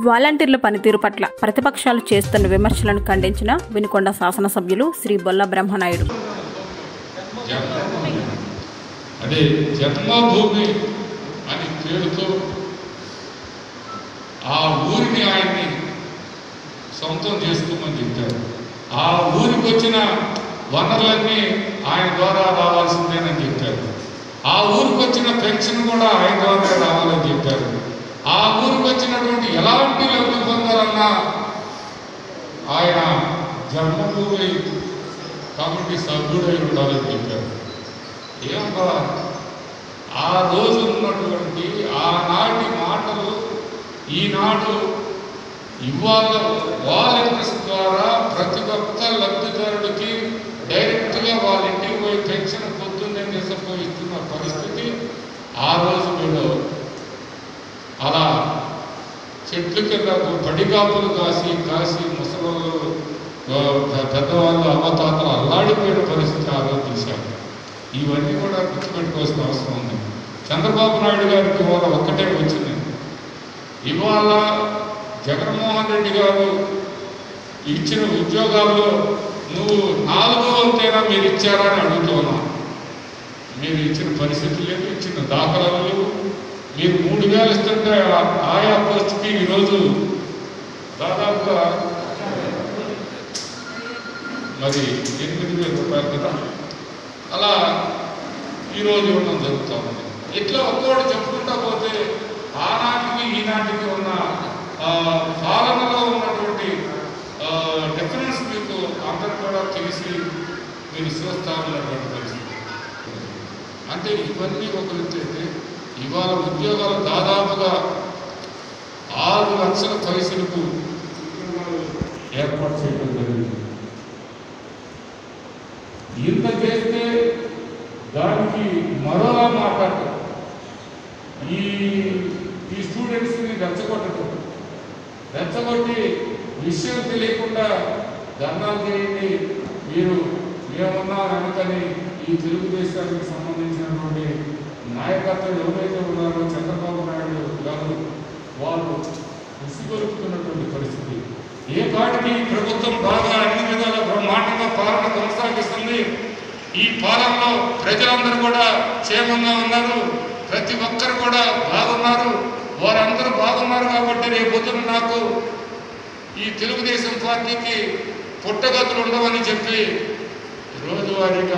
వాలంటీర్ల పనితీరు పట్ల ప్రతిపక్షాలు చేస్తున్న విమర్శలను ఖండించిన వినుకొండ శాసనసభ్యులు శ్రీ బొల్ల బ్రహ్మనాయుడు జన్మభూమి అదే జన్మభూమి అని పేరుతో ఆ ఊరిని ఆయన్ని సొంతం చేసుకోమని చెప్పారు ఆ ఊరికి వచ్చిన వనరులన్నీ ఆయన ద్వారా రావాల్సిందేనని చెప్పారు ఆ ఊరికి వచ్చిన పెన్షన్ కూడా ఆయన ద్వారా రావాలని చెప్పారు ఆ ఊరికి వచ్చినటువంటి ఎలాంటి లబ్ధి పొందాలన్నా ఆయన జన్మభూమి కమిటీ సభ్యుడై ఉండాలని చెప్పారు ఏమబ్బా ఆ రోజు ఉన్నటువంటి ఆనాటి మాటలు ఈనాడు ఇవాళ వాలంటీర్స్ ద్వారా ప్రతి ఒక్క లబ్ధిదారుడికి డైరెక్ట్గా వాళ్ళ ఇంటికి పోయి పెన్షన్ పొద్దున్నే నిజపోయి ఇస్తున్న పరిస్థితి ఆ రోజు మీరు అలా చెట్ల కింద పడిగాపులు కాసి కాసి ముసలు పెద్దవాళ్ళు అమ్మతాతలు అల్లాడిపోయిన పరిస్థితి ఆ రోజు చూశారు ఇవన్నీ కూడా గుర్తుపెట్టుకోవాల్సిన అవసరం ఉంది చంద్రబాబు నాయుడు గారికి ఇవాళ ఒక్కటే వచ్చింది ఇవాళ జగన్మోహన్ రెడ్డి గారు ఇచ్చిన ఉద్యోగాల్లో నువ్వు నాలుగో వంతైనా మీరు ఇచ్చారా అని అడుగుతున్నా మీరు ఇచ్చిన పరిస్థితి లేదు ఇచ్చిన దాఖలాలు లేవు మీరు మూడు వేలు ఇస్తుంటే ఆ- ఆయా పోస్ట్కి ఈరోజు దాదాపుగా మరి ఎనిమిది వేల రూపాయలు కదా అలా ఈరోజు ఇవ్వడం జరుగుతూ ఉంది ఇట్లా ఒక్కోటి చెప్పుకుంటా పోతే ఆనాటికి ఈనాటికి ఉన్న ఆ, పాలనలో ఉన్నటువంటి డిఫరెన్స్ మీకు అందరు కూడా తెలిసి మీరు చూస్తా ఉన్నటువంటి పరిస్థితి అంటే ఇవన్నీ ఒక ఎత్తు అయితే ఇవాళ ఉద్యోగాలు దాదాపుగా ఆరు లక్షల పైసలకు ఉద్యోగాలు ఏర్పాటు చేయడం జరిగింది ఇంత చేస్తే దానికి మరోలా మాట్లాడటం ఈ ఈ స్టూడెంట్స్ని రెచ్చగొట్టడం రెచ్చగొట్టి విషయం తెలియకుండా ధర్నాలు చేయండి మీరు మేమున్నా వెనకని ఈ తెలుగుదేశానికి సంబంధించినటువంటి నాయకత్వం ఎవరైతే ఉన్నారో చంద్రబాబు నాయుడు గారు వాళ్ళు ఉసిగొలుపుతున్నటువంటి పరిస్థితి ఏ పాటికి ఈ ప్రభుత్వం బాగా అన్ని విధాల బ్రహ్మాండంగా పాలన కొనసాగిస్తుంది ఈ పాలనలో ప్రజలందరూ కూడా క్షేమంగా ఉన్నారు ప్రతి ఒక్కరు కూడా బాగున్నారు వారందరూ బాగున్నారు కాబట్టి రేపొద్దున నాకు ఈ తెలుగుదేశం పార్టీకి పుట్టగతులు ఉండవని చెప్పి రోజువారీగా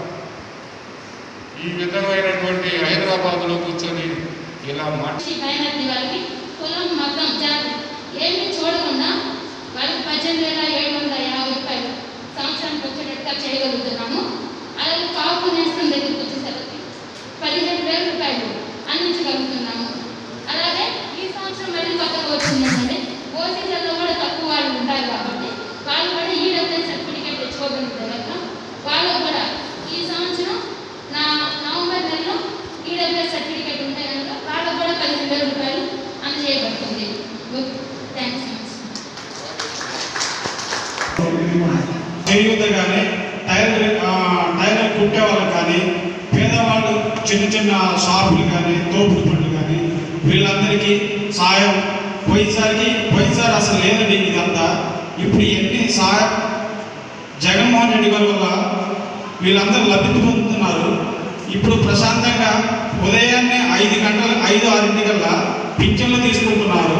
ఈ విధమైనటువంటి హైదరాబాద్లో కూర్చొని ఇలా మాట శ్రీ మైనార్టీ వాళ్ళకి కులం మతం జాతి ఏమీ చూడకుండా వాళ్ళకి పద్దెనిమిది వేల ఏడు వందల యాభై రూపాయలు సంవత్సరానికి వచ్చేటట్టుగా చేయగలుగుతున్నాము అలాగే కాపు నేస్తం దగ్గరికి వచ్చేసరికి పదిహేను వేల రూపాయలు అందించగలుగుతున్నాము అలాగే ఈ సంవత్సరం మళ్ళీ కొత్తగా వచ్చిందంటే ఓసీలలో కూడా తక్కువ వాళ్ళు ఉంటారు కాబట్టి వాళ్ళు కూడా ఈడబ్ల్యూ సర్టిఫికేట్ తెచ్చుకోగలుగుతారు కదా వాళ్ళు కూడా ఈ సంవత్సరం నా నవంబర్ నెలలో ఈడబ్ల్యూ సర్టిఫికేట్ ఉంటే కనుక వాళ్ళకు కూడా పదిహేను వేల రూపాయలు అందజేయబడుతుంది థ్యాంక్స్ చేయూత కానీ టైర్ ఆ, టైర్ కుట్టే వాళ్ళకి కానీ పేదవాళ్ళు చిన్న చిన్న షాపులు కానీ తోపుడు పళ్ళు కానీ వీళ్ళందరికీ సాయం పోయినసారికి పోయినసారి అసలు లేదండి ఇదంతా ఇప్పుడు ఎన్ని సాయం జగన్మోహన్ రెడ్డి గారి వల్ల వీళ్ళందరూ లబ్ధి పొందుతున్నారు ఇప్పుడు ప్రశాంతంగా ఉదయాన్నే ఐదు గంటల ఐదు ఆరింటికల్లా పింఛన్లు తీసుకుంటున్నారు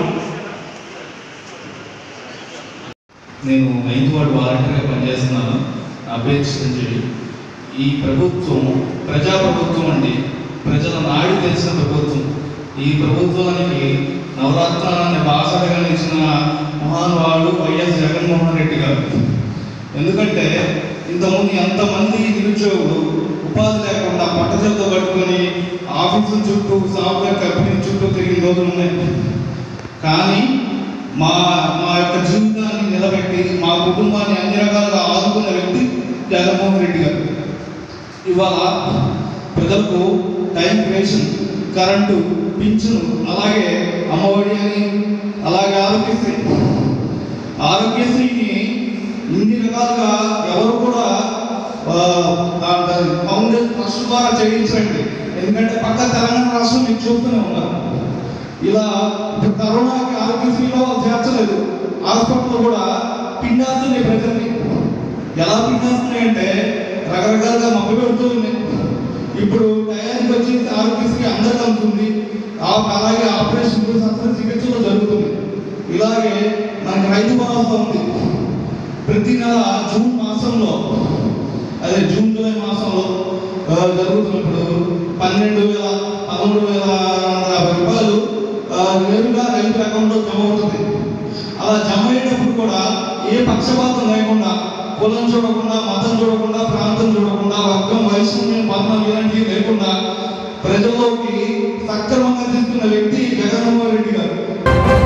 నేను ఐదు వార్డు వాలంటీర్గా పనిచేస్తున్నాను నా పేరు చిరంజీవి ఈ ప్రభుత్వం ప్రజా ప్రభుత్వం అండి ప్రజల నాడి తెలిసిన ప్రభుత్వం ఈ ప్రభుత్వానికి నవరత్నాన్ని బాసటగా ఇచ్చిన మహానుభావుడు వైఎస్ జగన్మోహన్ రెడ్డి గారు ఎందుకంటే ఇంతకుముందు ఎంతమంది నిరుద్యోగులు ఉపాధి లేకుండా పట్టజలతో పట్టుకొని ఆఫీసుల చుట్టూ సాఫ్ట్వేర్ కంపెనీ చుట్టూ తిరిగిన రోజులు ఉన్నాయి కానీ మా మా యొక్క జీవితాన్ని నిలబెట్టి మా కుటుంబాన్ని అన్ని రకాలుగా ఆదుకున్న వ్యక్తి జగన్మోహన్ రెడ్డి గారు ఇవాళ ప్రజలకు టైం రేషన్ కరెంటు పింఛను అలాగే అమ్మఒడి అని అలాగే ఆరోగ్యశ్రీ ఆరోగ్యశ్రీని ఇన్ని రకాలుగా ఎవరు కూడా ఆ, ఆ, దాని ఫౌండేషన్ ట్రస్ట్ ద్వారా చేయించండి ఎందుకంటే పక్క తెలంగాణ రాష్ట్రం మీకు చూస్తూనే ఉన్నారు ఇలా ఇప్పుడు కరోనాకి ఆరోగ్యశ్రీలో చేర్చలేదు హాస్పిటల్లో కూడా పిండాస్తున్నాయి ప్రజల్ని ఎలా పిండాస్తున్నాయి అంటే రకరకాలుగా మబ్బు పెడుతూ ఉన్నాయి ఇప్పుడు టయానికి వచ్చి ఆరోగ్యశ్రీ అందరికి అందుతుంది ఆ- అలాగే ఆపరేషన్ శస్త్రచికిత్సలు జరుగుతుంది ఇలాగే మనకి రైతు భరోసా ఉంది ప్రతి నెల జూన్ మాసంలో అదే జూన్ జూలై మాసంలో ఆ, జరుగుతున్నప్పుడు పన్నెండు వేల పదమూడు వేల యాభై రూపాయలు ఆ, నేరుగా రైతు అకౌంట్లో జమ అవుతుంది అలా జమ అయ్యేటప్పుడు కూడా ఏ పక్షపాతం లేకుండా కులం చూడకుండా మతం చూడకుండా ప్రాంతం చూడకుండా వర్గం వయసు మతం ఇలాంటివి లేకుండా ప్రజల్లోకి సక్రమంగా తీసుకున్న వ్యక్తి జగన్మోహన్ రెడ్డి గారు